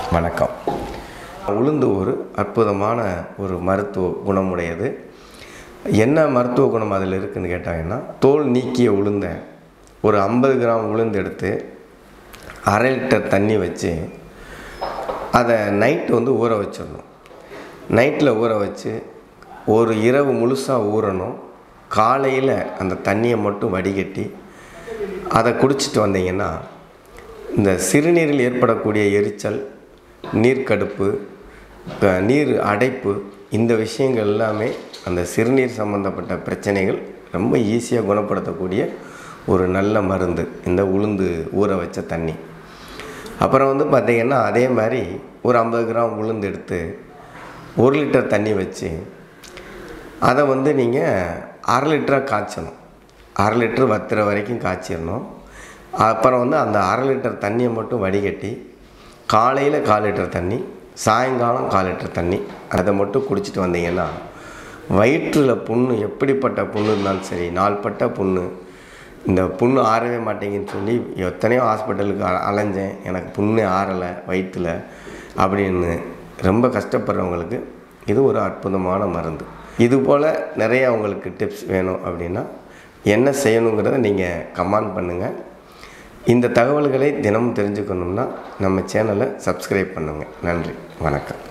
வணக்கம் உளுந்து ஒரு அற்புதமான ஒரு மருத்துவ குணமுடையது என்ன மருத்துவ குணம் அதில் இருக்குன்னு கேட்டாங்கன்னா தோல் நீக்கிய உளுந்தை ஒரு ஐம்பது கிராம் உளுந்து எடுத்து அரை லிட்டர் தண்ணி வச்சு அதை நைட்டு வந்து ஊற வச்சிடணும் நைட்டில் ஊற வச்சு ஒரு இரவு முழுசாக ஊறணும் காலையில் அந்த தண்ணியை மட்டும் வடிகட்டி அதை குடிச்சிட்டு வந்தீங்கன்னா இந்த சிறுநீரில் ஏற்படக்கூடிய எரிச்சல் நீர்க்கடுப்பு அஹ், நீர் அடைப்பு இந்த விஷயங்கள் எல்லாமே அந்த சிறுநீர் சம்மந்தப்பட்ட பிரச்சனைகள் ரொம்ப ஈஸியாக குணப்படுத்தக்கூடிய ஒரு நல்ல மருந்து இந்த உளுந்து ஊற வச்ச தண்ணி அப்புறம் வந்து பார்த்திங்கன்னா அதே மாதிரி ஒரு ஐம்பது கிராம் உளுந்து எடுத்து ஒரு லிட்டர் தண்ணி வச்சு அதை வந்து நீங்கள் அரை லிட்டராக காய்ச்சணும் அரை லிட்டர் வத்துற வரைக்கும் காய்ச்சிடணும் அப்புறம் வந்து அந்த அரை லிட்டர் தண்ணியை மட்டும் வடிகட்டி காலையில் கால் லிட்டர் தண்ணி சாயங்காலம் கால் லிட்டர் தண்ணி அதை மட்டும் குடிச்சிட்டு வந்தீங்கன்னா வயிற்றில் புண்ணு எப்படிப்பட்ட புண்ணு இருந்தாலும் சரி நாள்பட்ட புண்ணு இந்த புண்ணு ஆறவே மாட்டேங்குன்னு சொல்லி எத்தனையோ ஹாஸ்பிட்டலுக்கு அ- அலைஞ்சேன் எனக்கு புண்ணே ஆறலை வயிற்றில் அப்படின்னு ரொம்ப கஷ்டப்படுறவங்களுக்கு இது ஒரு அற்புதமான மருந்து இது போல் நிறைய உங்களுக்கு டிப்ஸ் வேணும் அப்படின்னா என்ன செய்யணுங்கிறத நீங்கள் கமெண்ட் பண்ணுங்கள் இந்த தகவல்களை தினமும் தெரிஞ்சுக்கணும்னா நம்ம சேனலை சப்ஸ்கிரைப் பண்ணுங்கள் நன்றி வணக்கம்